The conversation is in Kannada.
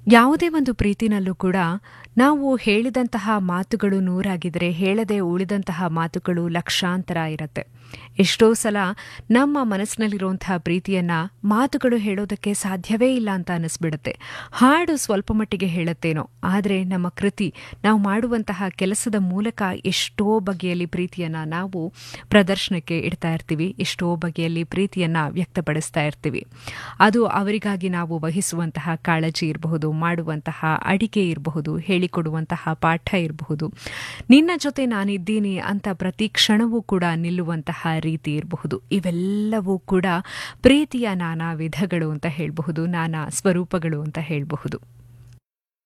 ಯಾವುದೇ ಒಂದು ಪ್ರೀತಿನಲ್ಲೂ ಕೂಡ ನಾವು ಹೇಳಿದಂತಹ ಮಾತುಗಳು ನೂರಾಗಿದ್ರೆ ಹೇಳದೆ ಉಳಿದಂತಹ ಮಾತುಗಳು ಲಕ್ಷಾಂತರ ಇರುತ್ತೆ ಎಷ್ಟೋ ಸಲ ನಮ್ಮ ಮನಸ್ಸಿನಲ್ಲಿರುವಂತಹ ಪ್ರೀತಿಯನ್ನ ಮಾತುಗಳು ಹೇಳೋದಕ್ಕೆ ಸಾಧ್ಯವೇ ಇಲ್ಲ ಅಂತ ಅನಿಸ್ಬಿಡುತ್ತೆ ಹಾಡು ಸ್ವಲ್ಪ ಮಟ್ಟಿಗೆ ಹೇಳುತ್ತೇನೋ ಆದರೆ ನಮ್ಮ ಕೃತಿ ನಾವು ಮಾಡುವಂತಹ ಕೆಲಸದ ಮೂಲಕ ಎಷ್ಟೋ ಬಗೆಯಲ್ಲಿ ಪ್ರೀತಿಯನ್ನ ನಾವು ಪ್ರದರ್ಶನಕ್ಕೆ ಇಡ್ತಾ ಇರ್ತೀವಿ ಎಷ್ಟೋ ಬಗೆಯಲ್ಲಿ ಪ್ರೀತಿಯನ್ನ ವ್ಯಕ್ತಪಡಿಸ್ತಾ ಇರ್ತೀವಿ ಅದು ಅವರಿಗಾಗಿ ನಾವು ವಹಿಸುವಂತಹ ಕಾಳಜಿ ಇರಬಹುದು ಮಾಡುವಂತಹ ಅಡಿಗೆ ಇರಬಹುದು ಹೇಳಿಕೊಡುವಂತಹ ಪಾಠ ಇರಬಹುದು ನಿನ್ನ ಜೊತೆ ನಾನಿದ್ದೀನಿ ಅಂತ ಪ್ರತಿ ಕ್ಷಣವೂ ಕೂಡ ನಿಲ್ಲುವಂತಹ ರೀತಿ ಇರಬಹುದು ಇವೆಲ್ಲವೂ ಕೂಡ ಪ್ರೀತಿಯ ನಾನಾ ವಿಧಗಳು ಅಂತ ಹೇಳಬಹುದು ನಾನಾ ಸ್ವರೂಪಗಳು ಅಂತ ಹೇಳಬಹುದು